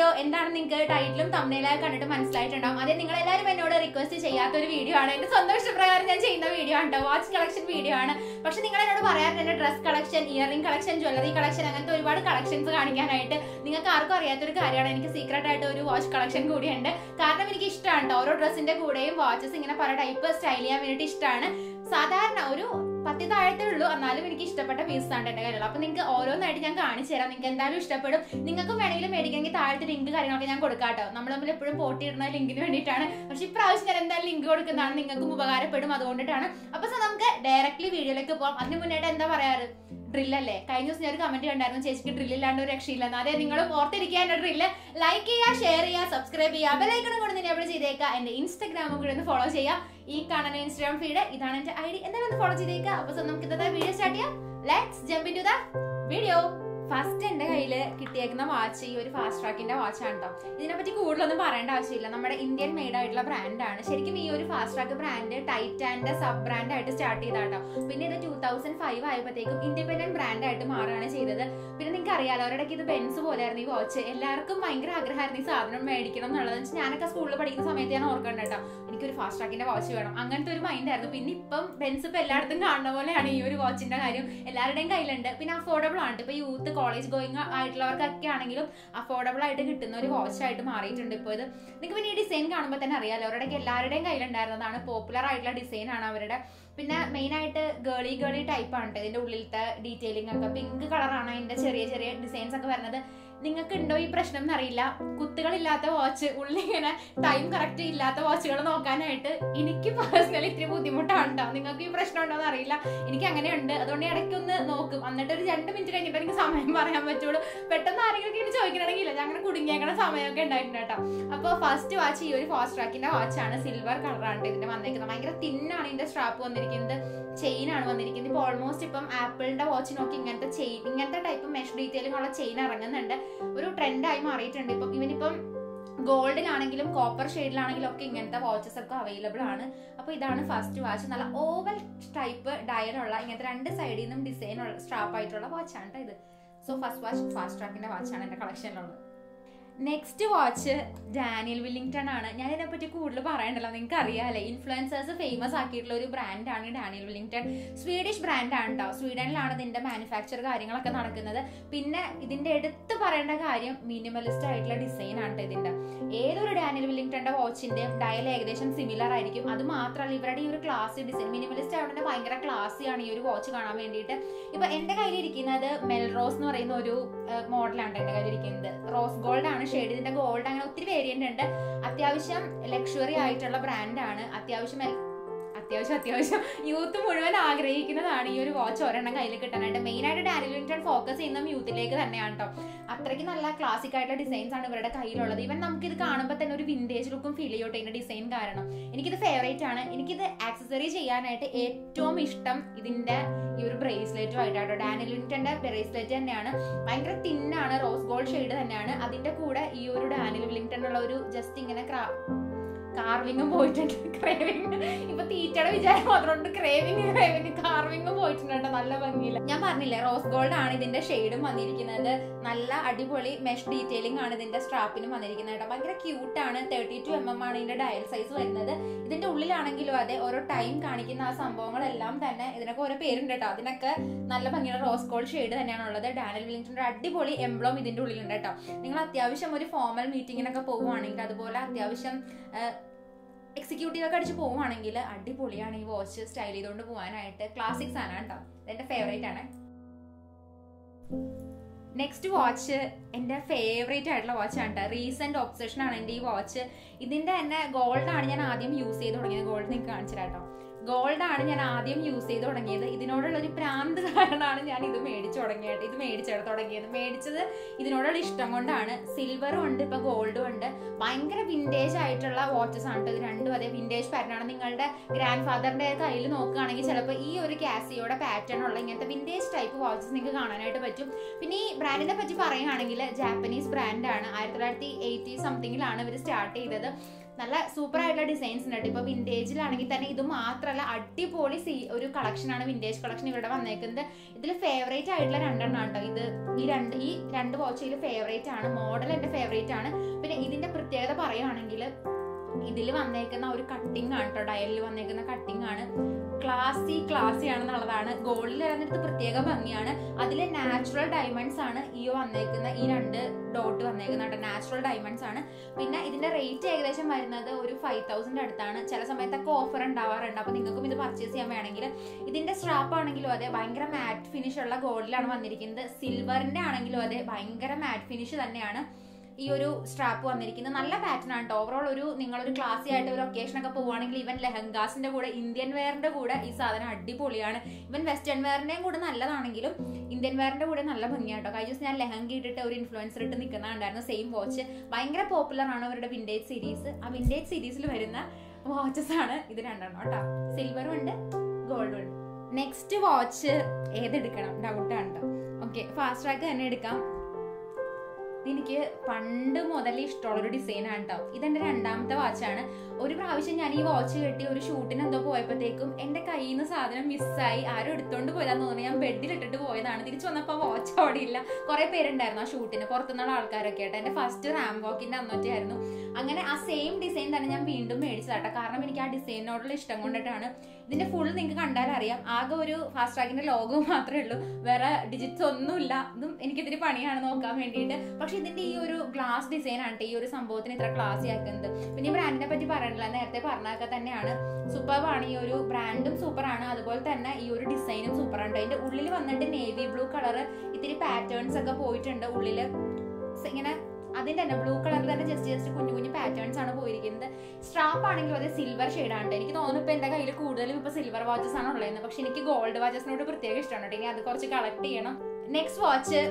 Video എന്താണെന്ന് നിങ്ങൾക്ക് ടൈറ്റിലും തമ്മിലായി കണ്ടിട്ട് മനസ്സിലായിട്ടുണ്ടാവും അത് നിങ്ങൾ എല്ലാവരും എന്നോട് റിക്വസ്റ്റ് ചെയ്യാത്ത ഒരു വീഡിയോ ആണ് എന്റെ സ്വന്തം ഇഷ്ടപ്രകാരം ഞാൻ ചെയ്യുന്ന വീഡിയോ ആണ് വാച്ച് കളക്ഷൻ വീഡിയോ ആണ് പക്ഷെ നിങ്ങൾ എന്നോട് പറയാറുണ്ട് എന്റെ dress collection earring collection jewellery collection അങ്ങനത്തെ ഒരുപാട് കളക്ഷൻസ് കാണിക്കാനായിട്ട് നിങ്ങൾക്ക് ആർക്കും അറിയാത്തൊരു കാര്യമാണ് എനിക്ക് സീക്രട്ട് ആയിട്ട് ഒരു വാച്ച് കളക്ഷൻ കൂടിയുണ്ട് കാരണം എനിക്ക് ഇഷ്ടമാണ് ട്ടോ. ഓരോ ഡ്രസ്സിന്റെ കൂടെയും വാച്ചസ് ഇങ്ങനെ പല ടൈപ്പ് സ്റ്റൈൽ ചെയ്യാൻ വേണ്ടിയിട്ട് ഇഷ്ടമാണ് സാധാരണ ഒരു പത്തി താഴത്തേ ഉള്ളൂ എന്നാലും എനിക്ക് ഇഷ്ടപ്പെട്ട പീസസ് ആണ് എന്റെ കയ്യിലുള്ളത് അപ്പൊ നിങ്ങൾക്ക് ഓരോന്നായിട്ട് ഞാൻ കാണിച്ചു തരാം നിങ്ങൾക്ക് എന്തായാലും ഇഷ്ടപ്പെടും നിങ്ങൾക്കും വേണമെങ്കിൽ മേടിക്കണമെങ്കിൽ താഴത്തെ ലിങ്ക് കാര്യങ്ങളൊക്കെ ഞാൻ കൊടുക്കാട്ടോ നമ്മൾ തമ്മിൽ എപ്പോഴും പോട്ടിയിടുന്ന ലിങ്കിന് വേണ്ടിയിട്ടാണ് പക്ഷെ ഇപ്രാവശ്യം ഞാൻ എന്തായാലും ലിങ്ക് കൊടുക്കുന്നതാണ് നിങ്ങൾക്കും ഉപകാരപ്പെടും അതുകൊണ്ടിട്ടാണ് അപ്പൊ സോ നമുക്ക് ഡയറക്റ്റ്ലി വീഡിയോയിലേക്ക് പോകാം അതിന് മുന്നേട്ട് എന്താ പറയാറ് ഡ്രില്ലല്ലേ കഴിഞ്ഞ ദിവസം ഞാൻ ഒരു കമന്റ് കണ്ടായിരുന്നു ചേച്ചിക്ക് ഡ്രില്ല് ഇല്ലാണ്ട് ഒരു രക്ഷയില്ലെന്ന് അതെ നിങ്ങൾ ഓർത്തിരിക്കുക എന്റെ ഡ്രില്ല് ലൈക്ക് ചെയ്യുക ഷെയർ ചെയ്യുക സബ്സ്ക്രൈബ് ചെയ്യുക ബെലൈക്കണം കൊണ്ട് തന്നെ എവിടെ ചെയ്തേക്കുക എന്റെ ഇൻസ്റ്റാഗ്രാമും കൂടെ ഒന്ന് ഫോളോ ചെയ്യുക ഈ കാണുന്ന ഇൻസ്റ്റാഗ്രാം ഫീഡ് ഇതാണ് എന്റെ ഐ ഡി എന്തായാലും ഒന്ന് ഫോളോ ചെയ്തേക്കുക അപ്പൊ സോ നമുക്ക് ഇന്നത്തെ വീഡിയോ സ്റ്റാർട്ട് ചെയ്യാം let's jump into the video first എന്റെ കയ്യിൽ കിട്ടിയേക്കുന്ന വാച്ച് ഈ ഒരു ഫാസ്റ്റ് ട്രാക്കിന്റെ വാച്ച് ആണ് കേട്ടോ ഇതിനെപ്പറ്റി കൂടുതലൊന്നും പറയേണ്ട ആവശ്യമില്ല നമ്മുടെ ഇന്ത്യൻ മെയ്ഡ് ആയിട്ടുള്ള ബ്രാൻഡാണ് ശരിക്കും ഈ ഒരു ഫാസ്റ്റ് ട്രാക്ക് ബ്രാൻഡ് ടൈറ്റാന്റെ സബ് ബ്രാൻഡ് ആയിട്ട് സ്റ്റാർട്ട് ചെയ്താട്ടോ പിന്നെ ഇത് ടൂ തൗസൻഡ് ഫൈവ് ആയപ്പോഴത്തേക്കും ഇൻഡിപെൻഡന്റ് ബ്രാൻഡ് ആയിട്ട് മാറുകയാണ് ചെയ്തത് പിന്നെ നിങ്ങൾക്ക് അറിയാലോ അവരുടെയൊക്കെ ഇത് ബെൻസ് പോലെയായിരുന്നു ഈ വാച്ച് എല്ലാവർക്കും ഭയങ്കര ആഗ്രഹമായിരുന്നു ഈ സാധനം മേടിക്കണം എന്നുള്ളത് വെച്ചാൽ ഞാനൊക്കെ സ്കൂളിൽ പഠിക്കുന്ന സമയത്ത് ഞാൻ ഓർക്കണ്ട കേട്ടോ എനിക്കൊരു ഫാസ്റ്റ് ട്രാക്കിന്റെ വാച്ച് വേണം അങ്ങനത്തെ ഒരു മൈൻഡ് ആയിരുന്നു പിന്നെ ഇപ്പം ബെൻസ് ഇപ്പം എല്ലായിടത്തും കാണുന്ന പോലെയാണ് ഈ ഒരു വാച്ചിന്റെ കാര്യം എല്ലാവരുടെയും കയ്യിലുണ്ട് പിന്നെ അഫോർഡബിൾ ആണ് ഇപ്പൊ യൂത്ത് കോളേജ് ഗോയിങ് ആയിട്ടുള്ളവർക്കൊക്കെ ആണെങ്കിലും അഫോർഡബിൾ ആയിട്ട് കിട്ടുന്ന ഒരു വാച്ച് ആയിട്ട് മാറിയിട്ടുണ്ട് ഇപ്പോൾ ഇത് നിങ്ങൾക്ക് പിന്നെ ഈ ഡിസൈൻ കാണുമ്പോൾ തന്നെ അറിയാലോ അവരുടെയൊക്കെ എല്ലാവരുടെയും കയ്യിലുണ്ടായിരുന്നതാണ് പോപ്പുലർ ആയിട്ടുള്ള ഡിസൈൻ ആണ് അവരുടെ പിന്നെ മെയിൻ ആയിട്ട് ഗേളി ഗേളി ടൈപ്പ് ആണ് ട്ടോ ഇതിന്റെ ഉള്ളിലത്തെ ഡീറ്റെയിലിംഗ് ഒക്കെ പിങ്ക് കളറാണ് അതിന്റെ ചെറിയ ചെറിയ ഡിസൈൻസ് ഒക്കെ വരുന്നത് നിങ്ങൾക്ക് ഉണ്ടോ ഈ പ്രശ്നം എന്നറിയില്ല കുത്തുകളില്ലാത്ത വാച്ച് ഉള്ളിങ്ങനെ ടൈം കറക്റ്റ് ഇല്ലാത്ത വാച്ചുകൾ നോക്കാനായിട്ട് എനിക്ക് പേഴ്സണലി ഇത്തിരി ബുദ്ധിമുട്ടാണ് ട്ടോ. നിങ്ങൾക്ക് ഈ പ്രശ്നം ഉണ്ടോ എന്ന് അറിയില്ല എനിക്ക് അങ്ങനെയുണ്ട് അതുകൊണ്ട് ഇടയ്ക്ക് ഒന്ന് നോക്കും എന്നിട്ട് ഒരു രണ്ട് മിനിറ്റ് കഴിഞ്ഞിട്ട് എനിക്ക് സമയം പറയാൻ പറ്റുള്ളൂ പെട്ടെന്ന് ആരെങ്കിലും ഇങ്ങനെ ചോദിക്കണമെങ്കിൽ ഞാൻ അങ്ങനെ കുടുങ്ങിയേക്കണ സമയമൊക്കെ ഉണ്ടായിട്ടുണ്ട് കേട്ടോ അപ്പോൾ ഫസ്റ്റ് വാച്ച് ഈ ഒരു ഫാസ്റ്റ് ട്രാക്കിന്റെ വാച്ചാണ് സിൽവർ കളറാണ് ഇതിന്റെ വന്നിരിക്കുന്നത് ഭയങ്കര തിന്നാണ് ഇതിന്റെ സ്ട്രാപ്പ് വന്നിരിക്കുന്നത് ചെയിൻ ആണ് വന്നിരിക്കുന്നത് ഇപ്പോൾ ഓൾമോസ്റ്റ് ഇപ്പം ആപ്പിളിന്റെ വാച്ച് നോക്കി ഇങ്ങനത്തെ ചെയിൻ ഇങ്ങനത്തെ ടൈപ്പ് മെഷ് ഡീറ്റെയിലിംഗ് ഉള്ള ചെയിൻ ഇറങ്ങുന്നുണ്ട് ഒരു ട്രെൻഡായി മാറിയിട്ടുണ്ട് ഇപ്പം ഇവനിപ്പം ഗോൾഡിലാണെങ്കിലും കോപ്പർ ഷെയ്ഡിലാണെങ്കിലും ഒക്കെ ഇങ്ങനത്തെ വാച്ചസ് ഒക്കെ അവൈലബിൾ ആണ് അപ്പോൾ ഇതാണ് ഫസ്റ്റ് വാച്ച് നല്ല ഓവൽ ടൈപ്പ് ഡയലുള്ള ഇങ്ങനത്തെ രണ്ട് സൈഡിൽ നിന്നും ഡിസൈൻ ഉള്ള സ്ട്രാപ്പ് ആയിട്ടുള്ള വാച്ചാണ് ട്ടോ ഇത് സോ ഫസ്റ്റ് വാച്ച് ഫാസ്റ്റ് ട്രാക്കിന്റെ വാച്ചാണ് എൻ്റെ കളക്ഷനിലുള്ളത് നെക്സ്റ്റ് വാച്ച് ഡാനിയൽ വില്ലിംഗ്ടൺ ആണ് ഞാൻ ഇതിനെപ്പറ്റി കൂടുതൽ പറയണ്ടല്ലോ നിങ്ങൾക്ക് അറിയാലേ ഇൻഫ്ലുവൻസേഴ്സ് ഫേമസ് ആക്കിയിട്ടുള്ള ഒരു ബ്രാൻഡാണ് ഡാനിയൽ വില്ലിംഗ്ടൺ സ്വീഡിഷ് ബ്രാൻഡാണ് കേട്ടോ സ്വീഡനിലാണ് ഇതിന്റെ മാനുഫാക്ചർ കാര്യങ്ങളൊക്കെ നടക്കുന്നത് പിന്നെ ഇതിന്റെ എടുത്ത് പറയേണ്ട കാര്യം മിനിമലിസ്റ്റ് ആയിട്ടുള്ള ഡിസൈൻ ആണ് ട്ടോ ഇതിന്റെ ഏതൊരു ഡാനിയൽ വില്ലിംഗ്ടന്റെ വാച്ചിന്റെ ഡയൽ ഏകദേശം സിമിലർ ആയിരിക്കും അത് മാത്രമല്ല ഇവരുടെ ഈ ഒരു ക്ലാസ് ഡിസൈൻ മിനിമലിസ്റ്റ് ആയതുകൊണ്ട് തന്നെ ഭയങ്കര ക്ലാസ്സിയാണ് ഈ ഒരു വാച്ച് കാണാൻ വേണ്ടിയിട്ട് ഇപ്പൊ എന്റെ കയ്യിലിരിക്കുന്നത് മെൽറോസ് എന്ന് പറയുന്ന ഒരു മോഡലാണ് എന്റെ കയ്യിലിരിക്കുന്നത് റോസ് ഗോൾഡ് ആണ് ഷെയ്ഡ് ഇതിന്റെ ഗോൾഡ് അങ്ങനെ ഒത്തിരി വേരിയന്റ് ഉണ്ട് അത്യാവശ്യം ലക്ഷറി ആയിട്ടുള്ള ബ്രാൻഡാണ് അത്യാവശ്യം എൽ- അത്യാവശ്യം അത്യാവശ്യം യൂത്ത് മുഴുവൻ ആഗ്രഹിക്കുന്നതാണ് ഈ ഒരു വാച്ച് ഒരെണ്ണം കയ്യിൽ കിട്ടാനായിട്ട് മെയിൻ ആയിട്ട് ഡാനിയൽ വിൻറ്റൺ ഫോക്കസ് ചെയ്യുന്നതും യൂത്തിലേക്ക് തന്നെയാണ് കേട്ടോ അത്രയ്ക്ക് നല്ല ക്ലാസിക് ആയിട്ടുള്ള ഡിസൈൻസ് ആണ് ഇവരുടെ കയ്യിലുള്ളത് ഇവൻ നമുക്ക് ഇത് കാണുമ്പോൾ തന്നെ ഒരു വിന്റേജ് ലുക്കും ഫീൽ ചെയ്യോട്ടെ ഇതിന്റെ ഡിസൈൻ കാരണം എനിക്കിത് ഫേവറേറ്റ് ആണ് എനിക്കിത് ആക്സസറി ചെയ്യാനായിട്ട് ഏറ്റവും ഇഷ്ടം ഇതിന്റെ ഈ ഒരു ബ്രേസ്ലെറ്റും ആയിട്ടാട്ടോ ഡാനിയൽ വിൻറ്റന്റെ ബ്രേസ്ലെറ്റ് തന്നെയാണ് ഭയങ്കര തിന്നാണ് റോസ് ഗോൾഡ് ഷെയ്ഡ് തന്നെയാണ് അതിന്റെ കൂടെ ഈ ഒരു ഡാനിയൽ വില്ലിംഗ്ടൺ ഉള്ള ഒരു ജസ്റ്റ് ഇങ്ങനെ ക്രാ കാർവിങ്ങും പോയിട്ടുണ്ട് ക്രേവിങ് ഇപ്പൊ തീറ്റയുടെ വിചാരം മാത്രമുണ്ട് ക്രേവിങ് ക്രേവിങ് കാർവിങ്ങും പോയിട്ടുണ്ട് കേട്ടോ നല്ല ഭംഗിയില്ല ഞാൻ പറഞ്ഞില്ലേ റോസ് ഗോൾഡ് ആണ് ഇതിന്റെ ഷെയ്ഡും വന്നിരിക്കുന്നത് നല്ല അടിപൊളി മെഷ് ഡീറ്റെയിലിംഗ് ആണ് ഇതിന്റെ സ്ട്രാപ്പിനും വന്നിരിക്കുന്നത് കേട്ടോ ഭയങ്കര ക്യൂട്ട് ആണ് തേർട്ടി ടു എം എം ആണ് ഇതിന്റെ ഡയൽ സൈസ് വരുന്നത് ഇതിന്റെ ഉള്ളിലാണെങ്കിലും അതെ ഓരോ ടൈം കാണിക്കുന്ന ആ സംഭവങ്ങളെല്ലാം തന്നെ ഇതിനൊക്കെ ഓരോ പേരുണ്ട് കേട്ടോ അതിനൊക്കെ നല്ല ഭംഗിയുള്ള റോസ് ഗോൾഡ് ഷെയ്ഡ് തന്നെയാണ് ഉള്ളത് ഡാനിയൽ വില്ലിംഗ്ടന്റെ അടിപൊളി എംബ്ലോം ഇതിന്റെ ഉള്ളിലുണ്ട് കേട്ടോ നിങ്ങൾ അത്യാവശ്യം ഒരു ഫോമൽ മീറ്റിങ്ങിനൊക്കെ പോവുകയാണെങ്കിൽ അതുപോലെ അത്യാവശ്യം എക്സിക്യൂട്ടീവ് ഒക്കെ അടിച്ച് പോവുകയാണെങ്കിൽ അടിപൊളിയാണ് ഈ വാച്ച് സ്റ്റൈൽ ചെയ്തുകൊണ്ട് പോകാനായിട്ട് ക്ലാസിക് സാധനം കേട്ടോ ഇതെന്റെ ഫേവറേറ്റ് ആണ് നെക്സ്റ്റ് വാച്ച് എൻ്റെ ഫേവറേറ്റ് ആയിട്ടുള്ള വാച്ചാണ് കേട്ടോ റീസെന്റ് ഒബ്സഷൻ ആണ് എൻ്റെ ഈ വാച്ച് ഇതിന്റെ തന്നെ ഗോൾഡ് ആണ് ഞാൻ ആദ്യം യൂസ് ചെയ്ത് തുടങ്ങിയത് ഗോൾഡ് നിങ്ങൾക്ക് കാണിച്ചു തരാം കേട്ടോ ഗോൾഡ് ആണ് ഞാൻ ആദ്യം യൂസ് ചെയ്ത് തുടങ്ങിയത് ഇതിനോടുള്ള ഒരു പ്രാന്ത് കാരണമാണ് ഞാൻ ഇത് മേടിച്ചു തുടങ്ങിയത് ഇത് മേടിച്ചെടുത്ത് തുടങ്ങിയത് മേടിച്ചത് ഇതിനോടുള്ള ഇഷ്ടം കൊണ്ടാണ് സിൽവറും ഉണ്ട് ഇപ്പൊ ഗോൾഡും ഉണ്ട് ഭയങ്കര വിന്റേജ് ആയിട്ടുള്ള വാച്ചസ് ആണ് ട്ടോ ഇത് രണ്ടും അതേ വിന്റേജ് പാറ്റേൺ ആണ് നിങ്ങളുടെ ഗ്രാൻഡ് ഫാദറിന്റെ കയ്യിൽ നോക്കുകയാണെങ്കിൽ ചിലപ്പോൾ ഈ ഒരു കാസിയോടെ പാറ്റേൺ ഉള്ള ഇങ്ങനത്തെ വിന്റേജ് ടൈപ്പ് വാച്ചസ് നിങ്ങൾക്ക് കാണാനായിട്ട് പറ്റും പിന്നെ ഈ ബ്രാൻഡിനെ പറ്റി പറയുകയാണെങ്കിൽ ജാപ്പനീസ് ബ്രാൻഡാണ് ആയിരത്തി തൊള്ളായിരത്തി എയ്റ്റി സംതിങ്ങിലാണ് ഇവർ സ്റ്റാർട്ട് ചെയ്തത് നല്ല സൂപ്പർ ആയിട്ടുള്ള ഡിസൈൻസ് ഉണ്ട് ഇപ്പൊ വിന്റേജിലാണെങ്കിൽ തന്നെ ഇത് മാത്രമല്ല അടിപൊളി സീ ഒരു കളക്ഷനാണ് വിന്റേജ് കളക്ഷൻ ഇവിടെ വന്നേക്കുന്നത് ഇതിൽ ഫേവറേറ്റ് ആയിട്ടുള്ള രണ്ടെണ്ണം കേട്ടോ ഇത് ഈ രണ്ട് ഈ രണ്ട് വാച്ചിൽ ഫേവറേറ്റ് ആണ് മോഡൽ എന്റെ ഫേവറേറ്റ് ആണ് പിന്നെ ഇതിന്റെ പ്രത്യേകത പറയുകയാണെങ്കിൽ ഇതിൽ വന്നേക്കുന്ന ഒരു കട്ടിംഗ് ആണ് കേട്ടോ ഡയലിൽ വന്നേക്കുന്ന കട്ടിംഗ് ആണ് ക്ലാസി ക്ലാസി ആണെന്നുള്ളതാണ് ഗോൾഡിൽ ഇറങ്ങിയിട്ട് പ്രത്യേക ഭംഗിയാണ് അതിൽ നാച്ചുറൽ ഡയമണ്ട്സ് ആണ് ഈ വന്നേക്കുന്ന ഈ രണ്ട് ഡോട്ട് വന്നേക്കുന്ന നാച്ചുറൽ ഡയമണ്ട്സ് ആണ് പിന്നെ ഇതിന്റെ റേറ്റ് ഏകദേശം വരുന്നത് ഒരു ഫൈവ് തൗസൻഡ് അടുത്താണ് ചില സമയത്തൊക്കെ ഓഫർ ഉണ്ടാവാറുണ്ട് അപ്പൊ നിങ്ങൾക്കും ഇത് പർച്ചേസ് ചെയ്യാൻ വേണമെങ്കിൽ ഇതിന്റെ സ്ട്രാപ്പ് ആണെങ്കിലും അതെ ഭയങ്കര മാറ്റ് ഫിനിഷ് ഉള്ള ഗോൾഡിലാണ് വന്നിരിക്കുന്നത് സിൽവറിന്റെ ആണെങ്കിലും അതെ ഭയങ്കര മാറ്റ് ഫിനിഷ് തന്നെയാണ് ഈ ഒരു സ്ട്രാപ്പ് വന്നിരിക്കുന്നത് നല്ല പാറ്റേൺ ആണ് കേട്ടോ ഓവറോൾ ഒരു നിങ്ങളൊരു ക്ലാസ്സി ആയിട്ട് ഒരു ഒക്കേഷൻ ഒക്കെ പോവുകയാണെങ്കിൽ ഇവൻ ലെഹങ്കാസിന്റെ കൂടെ ഇന്ത്യൻ വെയറിന്റെ കൂടെ ഈ സാധനം അടിപൊളിയാണ് ഇവൻ വെസ്റ്റേൺ വെയറിന്റെയും കൂടെ നല്ലതാണെങ്കിലും ഇന്ത്യൻ വെയറിന്റെ കൂടെ നല്ല ഭംഗിയാട്ടോ കഴിഞ്ഞ ദിവസം ഞാൻ ലെഹങ്ക ഇട്ടിട്ട് ഒരു ഇൻഫ്ലുവൻസർ ഇട്ട് നിൽക്കുന്നുണ്ടായിരുന്നു സെയിം വാച്ച് ഭയങ്കര പോപ്പുലർ ആണ് അവരുടെ വിന്റേജ് സീരീസ് ആ വിന്റേജ് സീരീസിൽ വരുന്ന വാച്ചസ് ആണ് ഇത് രണ്ടെണ്ണം കേട്ടോ സിൽവറും ഉണ്ട് ഗോൾഡും ഉണ്ട് നെക്സ്റ്റ് വാച്ച് ഏതെടുക്കണം ഡൗട്ടാണ് കേട്ടോ ഓക്കെ ഫാസ്റ്റ് ട്രാക്ക് തന്നെ എടുക്കാം എനിക്ക് പണ്ട് മുതൽ ഇഷ്ടമുള്ള ഒരു ഡിസൈൻ ആണ് കേട്ടോ ഇതെന്റെ രണ്ടാമത്തെ വാച്ചാണ് ഒരു പ്രാവശ്യം ഞാൻ ഈ വാച്ച് കെട്ടി ഒരു ഷൂട്ടിന് എന്തോ പോയപ്പോഴത്തേക്കും എന്റെ കയ്യിൽ നിന്ന് സാധനം മിസ്സായി ആരും എടുത്തോണ്ട് പോയതാന്ന് തോന്നുന്നു ഞാൻ ബെഡിൽ ഇട്ടിട്ട് പോയതാണ് തിരിച്ചു വന്നപ്പോൾ വാച്ച് അവിടെ ഇല്ല കുറെ പേരുണ്ടായിരുന്നു ആ ഷൂട്ടിന് പുറത്തുനിന്നുള്ള ആൾക്കാരൊക്കെ ആയിട്ട് എന്റെ ഫസ്റ്റ് റാം വാക്കിന്റെ അന്നൊറ്റയായിരുന്നു അങ്ങനെ ആ സെയിം ഡിസൈൻ തന്നെ ഞാൻ വീണ്ടും മേടിച്ചതാട്ടോ കാരണം എനിക്ക് ആ ഡിസൈനിനോടുള്ള ഇഷ്ടം കൊണ്ടിട്ടാണ് ഇതിന്റെ ഫുൾ നിങ്ങൾക്ക് കണ്ടാൽ അറിയാം ആകെ ഒരു ഫാസ്റ്റ് ട്രാക്കിന്റെ ലോഗോ മാത്രമേ ഉള്ളൂ വേറെ ഡിജിറ്റ്സ് ഒന്നുമില്ല ഇതും എനിക്കിതിരി പണിയാണ് നോക്കാൻ വേണ്ടിയിട്ട് പക്ഷെ ഇതിന്റെ ഈ ഒരു ഗ്ലാസ് ഡിസൈൻ ആണ് ട്ടോ ഈ ഒരു സംഭവത്തിന് ഇത്ര ക്ലാസി ആക്കുന്നത് പിന്നെ ഈ ബ്രാൻഡിനെ പറ്റി പറയണില്ല നേരത്തെ പറഞ്ഞൊക്കെ തന്നെയാണ് സൂപ്പർബാണ് ഈ ഒരു ബ്രാൻഡും സൂപ്പറാണ് അതുപോലെ തന്നെ ഈ ഒരു ഡിസൈനും സൂപ്പറാണ് അതിന്റെ ഉള്ളിൽ വന്നിട്ട് നേവി ബ്ലൂ കളർ ഇത്തിരി പാറ്റേൺസ് ഒക്കെ പോയിട്ടുണ്ട് ഉള്ളില് ഇങ്ങനെ അതിന്റെ തന്നെ ബ്ലൂ കളറിൽ തന്നെ ജസ്റ്റ് ജസ്റ്റ് കുഞ്ഞു കുഞ്ഞു പാറ്റേൺസ് ആണ് പോയിരിക്കുന്നത് സ്ട്രാപ്പ് ആണെങ്കിലും അത് സിൽവർ ആണ് എനിക്ക് തോന്നുന്നു ഇപ്പൊ എന്റെ കയ്യിൽ കൂടുതലും ഇപ്പൊ സിൽവർ വാച്ചസ് ആണ് ഉള്ളത് പക്ഷെ എനിക്ക് ഗോൾഡ് വാച്ചസിനോട് പ്രത്യേക ഇഷ്ടമാണ് കേട്ടോ ഇനി അത് കുറച്ച് കളക്ട് ചെയ്യണം നെക്സ്റ്റ് വാച്ച്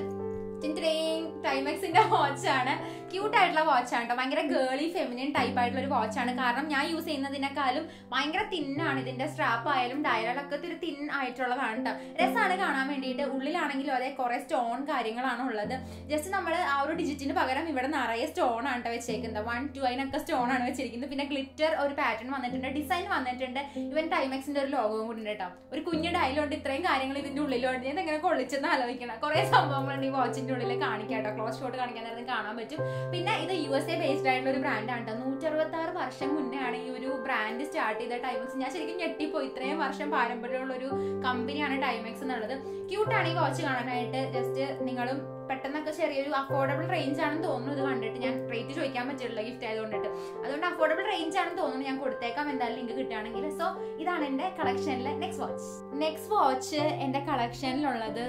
ടൈമെക്സിന്റെ വാച്ചാണ് ക്യൂട്ട് ആയിട്ടുള്ള വാച്ചാണ് കേട്ടോ ഭയങ്കര ഗേളി ഫെമിനിൻ ടൈപ്പ് ആയിട്ടുള്ള ഒരു വാച്ചാണ് കാരണം ഞാൻ യൂസ് ചെയ്യുന്നതിനേക്കാളും ഭയങ്കര തിന്നാണ് ഇതിന്റെ സ്ട്രാപ്പ് ആയാലും ഡയലൊക്കെ ഒരു തിൻ ആയിട്ടുള്ളതാണ് കേട്ടോ രസമാണ് കാണാൻ വേണ്ടിയിട്ട് ഉള്ളിലാണെങ്കിലും അതേ കുറെ സ്റ്റോൺ കാര്യങ്ങളാണ് ഉള്ളത് ജസ്റ്റ് നമ്മൾ ആ ഒരു ഡിജിറ്റിന് പകരം ഇവിടെ നിറയെ സ്റ്റോൺ ആണ് കേട്ടോ വെച്ചേക്കുന്നത് വൺ ടു അതിനൊക്കെ സ്റ്റോൺ ആണ് വെച്ചിരിക്കുന്നത് പിന്നെ ഗ്ലിറ്റർ ഒരു പാറ്റേൺ വന്നിട്ടുണ്ട് ഡിസൈൻ വന്നിട്ടുണ്ട് ഇവൻ ടൈമെക്സിന്റെ ഒരു ലോഗവും കൂടി ഉണ്ട് കേട്ടോ ഒരു കുഞ്ഞു ഡയലുണ്ട് ഇത്രയും കാര്യങ്ങൾ ഇതിന്റെ ഉള്ളിലുണ്ട് ഞാൻ എങ്ങനെ കൊള്ളിച്ചെന്ന് ആലോചിക്കണം കുറെ സംഭവങ്ങളുണ്ട് ഈ വാച്ചിന്റെ ഉള്ളിൽ കാണിക്കാം കേട്ടോ ക്ലോസ് ഷോട്ട് കാണിക്കാൻ നേരത്തെ കാണാൻ പറ്റും പിന്നെ ഇത് യു എസ് എ ബേസ്ഡ് ആയിട്ടുള്ള ഒരു ബ്രാൻഡാണ് കേട്ടോ നൂറ്റി അറുപത്തി ആറ് വർഷം മുന്നേ ആണ് ഈ ഒരു ബ്രാൻഡ് സ്റ്റാർട്ട് ചെയ്ത ടൈമെക്സ് ഞാൻ ശരിക്കും ഞെട്ടിപ്പോയി ഇത്രയും വർഷം പാരമ്പര്യമുള്ള ഒരു കമ്പനിയാണ് ടൈമെക്സ് എന്നുള്ളത് ക്യൂട്ടാണ് ഈ വാച്ച് കാണാനായിട്ട് ജസ്റ്റ് നിങ്ങളും പെട്ടെന്നൊക്കെ ചെറിയൊരു അഫോർഡബിൾ റേഞ്ച് ആണെന്ന് തോന്നുന്നു ഇത് കണ്ടിട്ട് ഞാൻ റേറ്റ് ചോദിക്കാൻ പറ്റില്ല ഗിഫ്റ്റ് ആയതുകൊണ്ടിട്ട് അതുകൊണ്ട് അഫോർഡബിൾ റേഞ്ച് ആണെന്ന് തോന്നുന്നു ഞാൻ കൊടുത്തേക്കാം എന്തായാലും ലിങ്ക് കിട്ടുകയാണെങ്കിൽ സോ ഇതാണ് എന്റെ കളക്ഷനിലെ നെക്സ്റ്റ് വാച്ച് നെക്സ്റ്റ് വാച്ച് എന്റെ കളക്ഷനിലുള്ളത്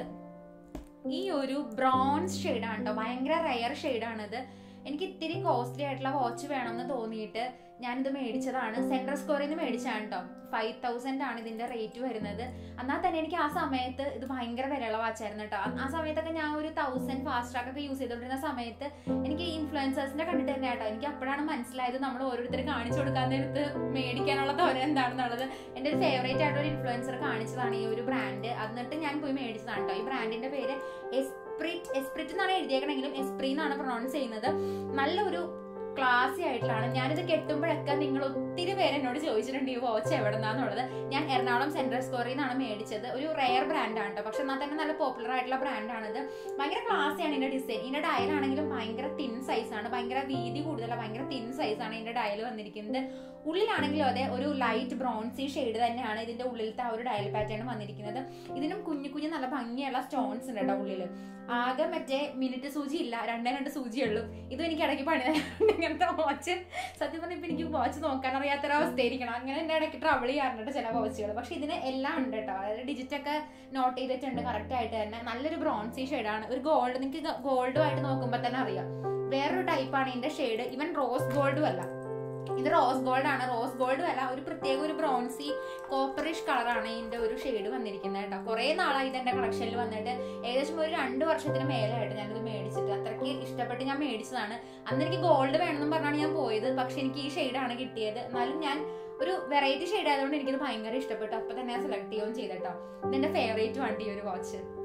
ഈ ഒരു ബ്രോൺസ് ഷെയ്ഡാണ് കേട്ടോ ഭയങ്കര റയർ ഷെയ്ഡാണിത് എനിക്ക് ഇത്തിരി കോസ്റ്റ്ലി ആയിട്ടുള്ള വാച്ച് വേണമെന്ന് തോന്നിയിട്ട് ഞാനിത് മേടിച്ചതാണ് സെൻട്രൽ സ്കോറിൽ നിന്ന് മേടിച്ചാണ് കേട്ടോ ഫൈവ് തൗസൻഡ് ആണ് ഇതിന്റെ റേറ്റ് വരുന്നത് എന്നാൽ തന്നെ എനിക്ക് ആ സമയത്ത് ഇത് ഭയങ്കര വിലയുള്ള വാച്ചായിരുന്നു കേട്ടോ ആ സമയത്തൊക്കെ ഞാൻ ഒരു തൗസൻഡ് ഫാസ്റ്റ് ട്രാക്ക് ഒക്കെ യൂസ് ചെയ്തുകൊണ്ടിരുന്ന സമയത്ത് എനിക്ക് ഇൻഫ്ലുവൻസേഴ്സിന്റെ കണ്ടിട്ട് തന്നെ കേട്ടോ എനിക്ക് അപ്പോഴാണ് മനസ്സിലായത് നമ്മൾ ഓരോരുത്തർ കാണിച്ചു കൊടുക്കാൻ നേരത്ത് മേടിക്കാനുള്ള തോര എന്താണെന്നുള്ളത് എൻ്റെ ഒരു ഫേവറേറ്റ് ആയിട്ടുള്ള ഒരു ഇൻഫ്ലുവൻസർ കാണിച്ചതാണ് ഈ ഒരു ബ്രാൻഡ് എന്നിട്ട് ഞാൻ പോയി മേടിച്ചതാണ് കേട്ടോ ഈ ബ്രാൻഡിന്റെ പേര് എസ്പ്രിറ്റ് എസ്പ്രിറ്റ് എന്നാണ് എഴുതിയേക്കണെങ്കിലും എസ്പ്രി എന്നാണ് പ്രൊണൗൺസ് ചെയ്യുന്നത് നല്ലൊരു ക്ലാസി ആയിട്ടുള്ളതാണ് ഞാനിത് കെട്ടുമ്പോഴൊക്കെ നിങ്ങൾ ഒത്തിരി പേര് എന്നോട് ചോദിച്ചിട്ടുണ്ട് ഈ വാച്ച് എവിടെന്നാന്നുള്ളത് ഞാൻ എറണാകുളം സെൻട്രൽ സ്കോറിൽ നിന്നാണ് മേടിച്ചത് ഒരു റെയർ ബ്രാൻഡാണ് കേട്ടോ പക്ഷെ എന്നാൽ തന്നെ നല്ല പോപ്പുലർ ആയിട്ടുള്ള ബ്രാൻഡാണിത് ഭയങ്കര ക്ലാസ്സിയാണ് ഇതിന്റെ ഡിസൈൻ ഇതിന്റെ ഡയലാണെങ്കിലും ഭയങ്കര തിൻ സൈസാണ് ഭയങ്കര വീതി കൂടുതലാണ് ഭയങ്കര തിൻ സൈസാണ് ഇതിന്റെ ഡയൽ വന്നിരിക്കുന്നത് ഉള്ളിലാണെങ്കിലും അതെ ഒരു ലൈറ്റ് ബ്രൗൺസി ഷെയ്ഡ് തന്നെയാണ് ഇതിന്റെ ഉള്ളിലത്തെ ആ ഒരു ഡയൽ പാറ്റേൺ വന്നിരിക്കുന്നത് ഇതിനും കുഞ്ഞു കുഞ്ഞു നല്ല ഭംഗിയുള്ള സ്റ്റോൺസ് ഉണ്ട് കേട്ടോ ഉള്ളിൽ ആകെ മറ്റേ മിനിറ്റ് സൂചി ഇല്ല രണ്ടേ രണ്ട് സൂചിയേ ഉള്ളൂ ഇതും എനിക്ക് ഇടയ്ക്ക് പണി തരാറുണ്ട് ഇങ്ങനത്തെ വാച്ച് സത്യം പറഞ്ഞാൽ ഇപ്പൊ എനിക്ക് വാച്ച് നോക്കാൻ അറിയാത്തൊരവസ്ഥയായിരിക്കണം അങ്ങനെ എന്റെ ഇടയ്ക്ക് ട്രബിൾ ചെയ്യാറുണ്ട് ചില വാച്ചുകൾ പക്ഷെ ഇതിന് എല്ലാം ഉണ്ട് കേട്ടോ അതായത് ഡിജിറ്റ് ഒക്കെ നോട്ട് ചെയ്തിട്ടുണ്ട് കറക്റ്റ് ആയിട്ട് തന്നെ നല്ലൊരു ബ്രോൺസി ഷെയ്ഡാണ് ഒരു ഗോൾഡ് നിങ്ങൾക്ക് ഗോൾഡുമായിട്ട് നോക്കുമ്പോൾ തന്നെ അറിയാം വേറൊരു ടൈപ്പാണ് ഇതിന്റെ ഷെയ്ഡ് ഇവൻ റോസ് ഗോൾഡും അല്ല ഇത് റോസ് ഗോൾഡ് ആണ് റോസ് ഗോൾഡും അല്ല ഒരു പ്രത്യേക ഒരു ബ്രോൺസി കോപ്പറിഷ് കളറാണ് ഇതിന്റെ ഒരു ഷെയ്ഡ് വന്നിരിക്കുന്നത് കേട്ടോ കുറെ നാളായി ഇതെന്റെ കളക്ഷനിൽ വന്നിട്ട് ഏകദേശം ഒരു രണ്ട് വർഷത്തിന് മേലായിട്ട് ഞാനിത് മേടിച്ചിട്ട് അത്രയ്ക്ക് ഇഷ്ടപ്പെട്ട് ഞാൻ മേടിച്ചതാണ് അന്ന് എനിക്ക് ഗോൾഡ് വേണമെന്നും പറഞ്ഞാണ് ഞാൻ പോയത് പക്ഷെ എനിക്ക് ഈ ഷെയ്ഡാണ് കിട്ടിയത് എന്നാലും ഞാൻ ഒരു വെറൈറ്റി ഷെയ്ഡ് ആയതുകൊണ്ട് എനിക്കിത് ഭയങ്കര ഇഷ്ടപ്പെട്ടു അപ്പൊ തന്നെ സെലക്ട് ചെയ്യുകയും ചെയ്തട്ടോ ഇതെന്റെ ഫേവറേറ്റ് വണ്ടി ഈ ഒരു വാച്ച്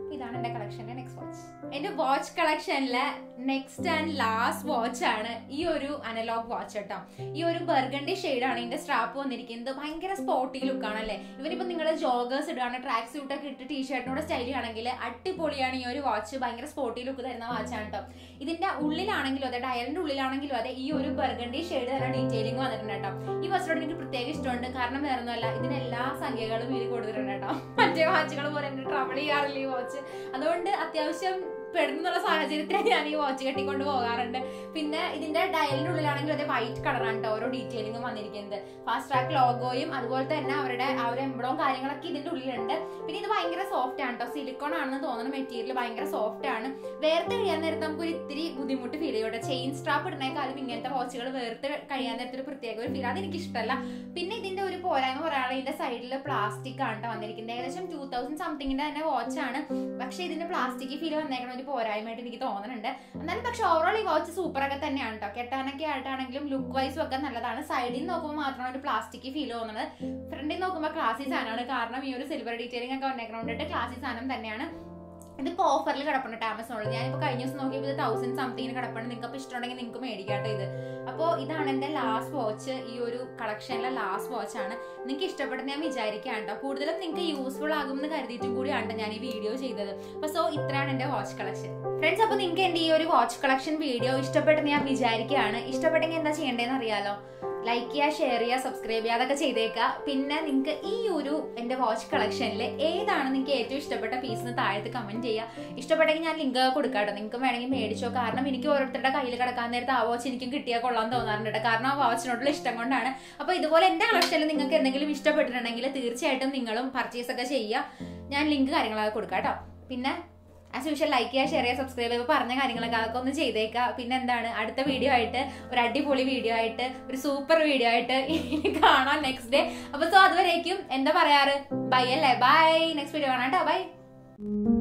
ഇതാണ് എന്റെ കളക്ഷന്റെ നെക്സ്റ്റ് വാച്ച് എന്റെ വാച്ച് കളക്ഷനിലെ നെക്സ്റ്റ് ആൻഡ് ലാസ്റ്റ് വാച്ച് ആണ് ഈ ഒരു അനലോഗ് വാച്ച് കേട്ടോ ഈ ഒരു ബർഗണ്ടി ആണ് ഇതിന്റെ സ്ട്രാപ്പ് വന്നിരിക്കുന്നത് ഭയങ്കര സ്പോർട്ടി ലുക്കാണ് അല്ലേ ഇവനിപ്പോ നിങ്ങൾ ജോഗേഴ്സ് ഇടുകയാണ് ട്രാക്ക് സ്യൂട്ട് ഒക്കെ ഇട്ട് ടീഷർട്ടിനോട് സ്റ്റൈൽ ആണെങ്കിൽ അടിപൊളിയാണ് ഈ ഒരു വാച്ച് ഭയങ്കര സ്പോർട്ടി ലുക്ക് തരുന്ന വാച്ചാണ് കേട്ടോ ഇതിന്റെ ഉള്ളിലാണെങ്കിലും അതെ ഡയറിന്റെ ഉള്ളിലാണെങ്കിലും അതെ ഈ ഒരു ബർഗണ്ടി ഷെയ്ഡ് തന്നെ ഡീറ്റെയിലിംഗ് വന്നിട്ടുണ്ട് കേട്ടോ ഈ വാച്ചിനോട് എനിക്ക് പ്രത്യേക ഇഷ്ടമുണ്ട് കാരണം വേറെ ഒന്നുമല്ല ഇതിന് എല്ലാ സംഖ്യകളും ഇതിൽ കൊടുത്തിട്ടുണ്ട് കേട്ടോ മറ്റേ വാച്ചുകൾ പോലെ എന്നെ ട്രബിൾ ചെയ്യാറില്ല ഈ വാച്ച് അതുകൊണ്ട് അത്യാവശ്യം പെടുന്നുള്ള സാഹചര്യത്തിലാണ് ഞാൻ ഈ വാച്ച് കെട്ടിക്കൊണ്ട് പോകാറുണ്ട് പിന്നെ ഇതിന്റെ ഡയലിന്റെ ഉള്ളിലാണെങ്കിൽ അതേ വൈറ്റ് കളറാണ് കേട്ടോ ഓരോ ഡീറ്റെയിലിംഗും വന്നിരിക്കുന്നത് ഫാസ്റ്റ് ട്രാക്ക് ലോഗോയും അതുപോലെ തന്നെ അവരുടെ ആ ഒരു എംബ്ലോം കാര്യങ്ങളൊക്കെ ഇതിന്റെ ഉള്ളിലുണ്ട് പിന്നെ ഇത് ഭയങ്കര സോഫ്റ്റ് ആണ് കേട്ടോ സിലിക്കോൺ ആണെന്ന് തോന്നുന്ന മെറ്റീരിയൽ ഭയങ്കര സോഫ്റ്റ് ആണ് വേർത്ത് കഴിയാൻ നേരത്ത് നമുക്ക് ഒരു ഇത്തിരി ബുദ്ധിമുട്ട് ഫീൽ ചെയ്യും ചെയിൻ സ്ട്രാപ്പ് ഇടുന്നേക്കാളും ഇങ്ങനത്തെ വാച്ചുകൾ വേർത്ത് കഴിയാൻ നേരത്തെ ഒരു പ്രത്യേക ഒരു ഫീൽ അത് എനിക്ക് ഇഷ്ടമല്ല പിന്നെ ഇതിന്റെ ഒരു പോരായ്മ പറയുകയാണെങ്കിൽ ഇതിന്റെ സൈഡിൽ പ്ലാസ്റ്റിക് ആണ് ട്ടോ വന്നിരിക്കുന്നത് ഏകദേശം ടൂ തൗസൻഡ് സംതിങ്ങിന്റെ തന്നെ വാച്ചാണ് പക്ഷെ ഇതിന്റെ പ്ലാസ്റ്റിക് ഫീൽ വന്നേക്കണ ഒരു പോരായ്മയായിട്ട് എനിക്ക് തോന്നുന്നുണ്ട് എന്നാലും പക്ഷെ ഓവറോൾ ഈ വാച്ച് സൂപ്പർ ഒക്കെ തന്നെയാണ് കേട്ടോ കെട്ടാനൊക്കെ ആയിട്ടാണെങ്കിലും ലുക്ക് വൈസും ഒക്കെ നല്ലതാണ് സൈഡിൽ നോക്കുമ്പോൾ മാത്രമാണ് ഒരു പ്ലാസ്റ്റിക് ഫീൽ തോന്നുന്നത് ഫ്രണ്ടിൽ നോക്കുമ്പോൾ ക്ലാസി സാധനമാണ് കാരണം ഈ ഒരു സിൽവർ ഡീറ്റെയിലിംഗ് ഒക്കെ വന്നേക്കണോണ്ടിട്ട് ക്ലാസി സാധനം തന്നെയാണ് ഇതിപ്പോ ഓഫറിൽ കിടപ്പുണ്ട് ആമസോണിൽ ഞാനിപ്പോ കഴിഞ്ഞ ദിവസം നോക്കിയപ്പോൾ ഇത് തൗസൻഡ് സംതിങ്ങിന് കിടപ്പുണ്ട് നിങ്ങൾക്ക് അപ്പോൾ ഇഷ്ടമുണ്ടെങ്കിൽ നിങ്ങൾക്ക് മേടിക്കാട്ടോ ഇത് അപ്പോൾ ഇതാണ് എൻ്റെ ലാസ്റ്റ് വാച്ച് ഈ ഒരു കളക്ഷനിലെ ലാസ്റ്റ് വാച്ച് ആണ് നിങ്ങൾക്ക് ഇഷ്ടപ്പെടുന്ന ഞാൻ വിചാരിക്കുകയാണ് കേട്ടോ കൂടുതലും നിങ്ങൾക്ക് യൂസ്ഫുൾ ആകും എന്ന് കരുതിയിട്ടും കൂടിയാണ് ഞാൻ ഈ വീഡിയോ ചെയ്തത് അപ്പോൾ സോ ഇത്രയാണ് എൻ്റെ വാച്ച് കളക്ഷൻ ഫ്രണ്ട്സ് അപ്പോൾ നിങ്ങൾക്ക് എൻ്റെ ഈ ഒരു വാച്ച് കളക്ഷൻ വീഡിയോ ഇഷ്ടപ്പെട്ടെന്ന് ഞാൻ വിചാരിക്കുകയാണ് ഇഷ്ടപ്പെട്ടെങ്കിൽ എന്താ ചെയ്യേണ്ടതെന്ന് അറിയാലോ ലൈക്ക് ചെയ്യുക ഷെയർ ചെയ്യുക സബ്സ്ക്രൈബ് ചെയ്യുക അതൊക്കെ ചെയ്തേക്കുക പിന്നെ നിങ്ങൾക്ക് ഈ ഒരു എൻ്റെ വാച്ച് കളക്ഷനിൽ ഏതാണ് നിങ്ങൾക്ക് ഏറ്റവും ഇഷ്ടപ്പെട്ട പീസിന് താഴത്ത് കമൻറ്റ് ചെയ്യുക ഇഷ്ടപ്പെട്ടെങ്കിൽ ഞാൻ ലിങ്ക് കൊടുക്കാം കേട്ടോ നിങ്ങൾക്ക് വേണമെങ്കിൽ മേടിച്ചോ കാരണം എനിക്ക് ഓരോരുത്തരുടെ കയ്യിൽ കിടക്കാൻ നേരത്തെ ആ വാച്ച് എനിക്കും കിട്ടിയാൽ കൊള്ളാൻ തോന്നാറുണ്ട് കേട്ടോ. കാരണം ആ വാച്ചിനോടുള്ള ഇഷ്ടം കൊണ്ടാണ് അപ്പോൾ ഇതുപോലെ എൻ്റെ കളക്ഷനിൽ നിങ്ങൾക്ക് എന്തെങ്കിലും ഇഷ്ടപ്പെട്ടിട്ടുണ്ടെങ്കിൽ തീർച്ചയായിട്ടും നിങ്ങളും പർച്ചേസ് ഒക്കെ ചെയ്യുക ഞാൻ ലിങ്ക് കാര്യങ്ങളൊക്കെ കൊടുക്കാം കേട്ടോ പിന്നെ ആസ് യൂഷ്വൽ ലൈക്ക് ചെയ്യുക ഷെയർ ചെയ്യുക സബ്സ്ക്രൈബ് ചെയ്യുക പറഞ്ഞ കാര്യങ്ങളൊക്കെ അതൊക്കെ ഒന്ന് ചെയ്തേക്കുക പിന്നെ എന്താണ് അടുത്ത വീഡിയോ ആയിട്ട് ഒരു അടിപൊളി വീഡിയോ ആയിട്ട് ഒരു സൂപ്പർ വീഡിയോ ആയിട്ട് ഇനി കാണാം നെക്സ്റ്റ് ഡേ അപ്പൊ സോ അതുവരേക്കും എന്താ പറയാറ് ബൈ അല്ലേ ബൈ നെക്സ്റ്റ് വീഡിയോ കാണാം കേട്ടോ ബൈ